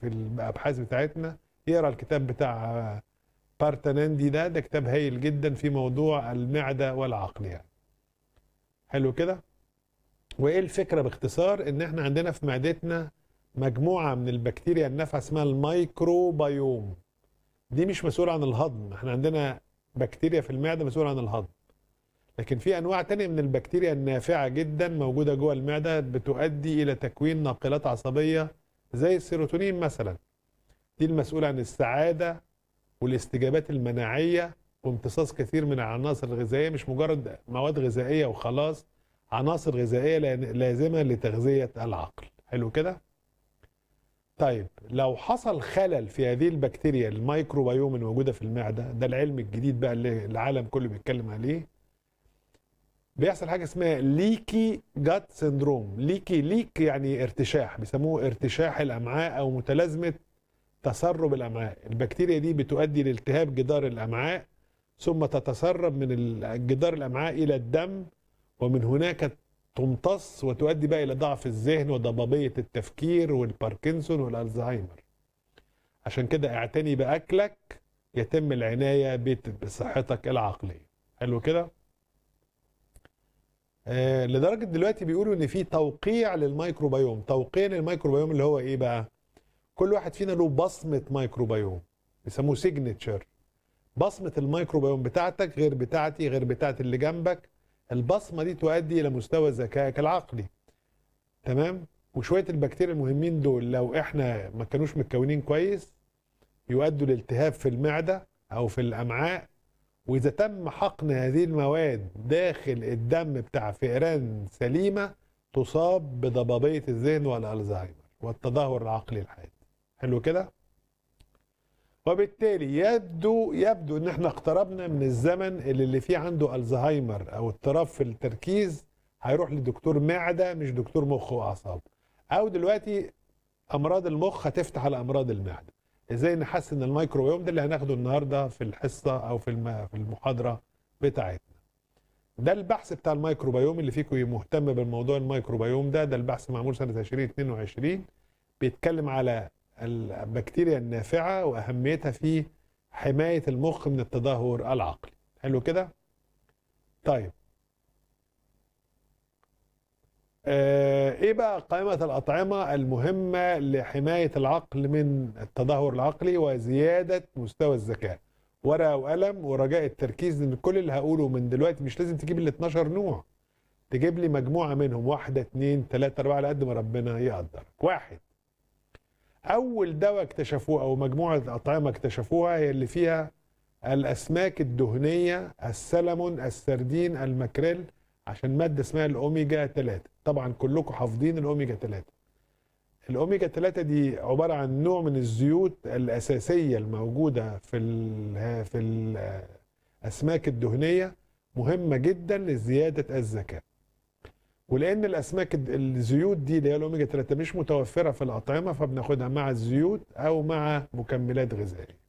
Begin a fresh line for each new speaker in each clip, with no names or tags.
في الابحاث بتاعتنا يقرا الكتاب بتاع بارتناندي ده ده كتاب هايل جدا في موضوع المعده والعقل يعني حلو كده وايه الفكره باختصار ان احنا عندنا في معدتنا مجموعه من البكتيريا النافعه اسمها الميكروبيوم دي مش مسؤوله عن الهضم احنا عندنا بكتيريا في المعده مسؤوله عن الهضم لكن في انواع تانية من البكتيريا النافعه جدا موجوده جوه المعده بتؤدي الى تكوين ناقلات عصبيه زي السيروتونين مثلا دي المسؤوله عن السعاده والاستجابات المناعيه وامتصاص كثير من العناصر الغذائيه مش مجرد مواد غذائيه وخلاص عناصر غذائيه لازمه لتغذيه العقل حلو كده طيب لو حصل خلل في هذه البكتيريا الميكروبيوم الموجوده في المعده ده العلم الجديد بقى اللي العالم كله بيتكلم عليه بيحصل حاجه اسمها ليكي جات سندروم ليكي ليك يعني ارتشاح بيسموه ارتشاح الامعاء او متلازمه تسرب الامعاء البكتيريا دي بتؤدي لالتهاب جدار الامعاء ثم تتسرب من جدار الامعاء الى الدم ومن هناك تمتص وتؤدي بقى الى ضعف الذهن وضبابيه التفكير والباركنسون والالزهايمر عشان كده اعتني باكلك يتم العنايه بصحتك العقليه حلو كده آه لدرجه دلوقتي بيقولوا ان في توقيع للميكروبيوم توقيع للميكروبيوم اللي هو ايه بقى كل واحد فينا له بصمه ميكروبيوم بيسموه سيجنتشر بصمه الميكروبيوم بتاعتك غير بتاعتي غير بتاعت اللي جنبك البصمه دي تؤدي الى مستوى ذكائك العقلي تمام وشويه البكتيريا المهمين دول لو احنا ما كانوش متكونين كويس يؤدوا لالتهاب في المعده او في الامعاء واذا تم حقن هذه المواد داخل الدم بتاع فئران سليمه تصاب بضبابيه الذهن والالزهايمر والتدهور العقلي الحاد حلو كده وبالتالي يبدو يبدو ان احنا اقتربنا من الزمن اللي, اللي فيه عنده الزهايمر او اضطراب في التركيز هيروح لدكتور معده مش دكتور مخ واعصاب او دلوقتي امراض المخ هتفتح على امراض المعده ازاي نحسن الميكروبيوم ده اللي هناخده النهارده في الحصه او في في المحاضره بتاعتنا ده البحث بتاع الميكروبيوم اللي فيكم مهتم بالموضوع الميكروبيوم ده ده البحث معمول سنه 2022 بيتكلم على البكتيريا النافعه واهميتها في حمايه المخ من التدهور العقلي حلو كده طيب آه ايه بقى قائمه الاطعمه المهمه لحمايه العقل من التدهور العقلي وزياده مستوى الذكاء ورقه وقلم ورجاء التركيز ان كل اللي هقوله من دلوقتي مش لازم تجيب ال 12 نوع تجيب لي مجموعه منهم واحده اثنين ثلاثه اربعه على قد ما ربنا يقدرك واحد اول دواء اكتشفوه او مجموعه اطعمه اكتشفوها هي اللي فيها الاسماك الدهنيه السلمون السردين الماكريل عشان ماده اسمها الاوميجا 3 طبعا كلكم حافظين الاوميجا 3 الاوميجا 3 دي عباره عن نوع من الزيوت الاساسيه الموجوده في ال في الاسماك الدهنيه مهمه جدا لزياده الذكاء ولان الاسماك الزيوت دي اللي هي الاوميجا 3 مش متوفره في الاطعمه فبناخدها مع الزيوت او مع مكملات غذائيه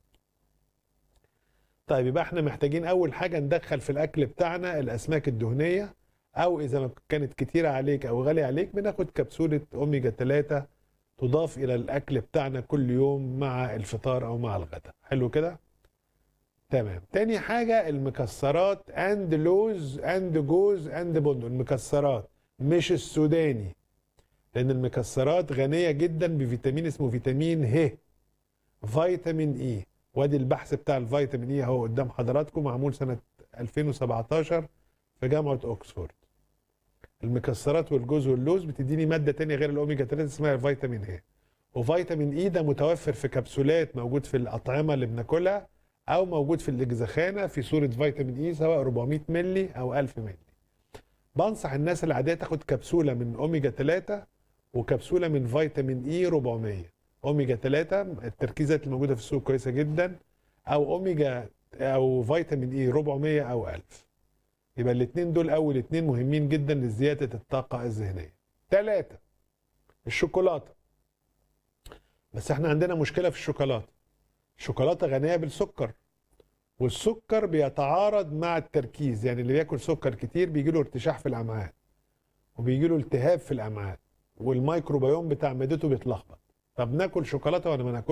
طيب يبقى احنا محتاجين اول حاجه ندخل في الاكل بتاعنا الاسماك الدهنيه او اذا ما كانت كتيره عليك او غاليه عليك بناخد كبسوله اوميجا 3 تضاف الى الاكل بتاعنا كل يوم مع الفطار او مع الغداء حلو كده تمام تاني حاجه المكسرات اند لوز اند جوز اند بندق المكسرات مش السوداني لان المكسرات غنيه جدا بفيتامين اسمه فيتامين ه فيتامين اي وادي البحث بتاع الفيتامين اي اهو قدام حضراتكم معمول سنه 2017 في جامعه اوكسفورد المكسرات والجوز واللوز بتديني ماده تانية غير الاوميجا 3 اسمها الفيتامين ه وفيتامين اي ده متوفر في كبسولات موجود في الاطعمه اللي بناكلها او موجود في الاجزخانه في صوره فيتامين اي سواء 400 مللي او 1000 مللي بنصح الناس العاديه تاخد كبسوله من اوميجا 3 وكبسوله من فيتامين اي 400 اوميجا 3 التركيزات الموجوده في السوق كويسه جدا او اوميجا او فيتامين اي 400 او 1000 يبقى الاثنين دول اول اثنين مهمين جدا لزياده الطاقه الذهنيه ثلاثة الشوكولاته بس احنا عندنا مشكله في الشوكولاته الشوكولاته غنيه بالسكر والسكر بيتعارض مع التركيز يعني اللي بياكل سكر كتير بيجي له ارتشاح في الامعاء وبيجي له التهاب في الامعاء والميكروبيوم بتاع معدته بيتلخبط طب ناكل شوكولاته ولا ما ناكلش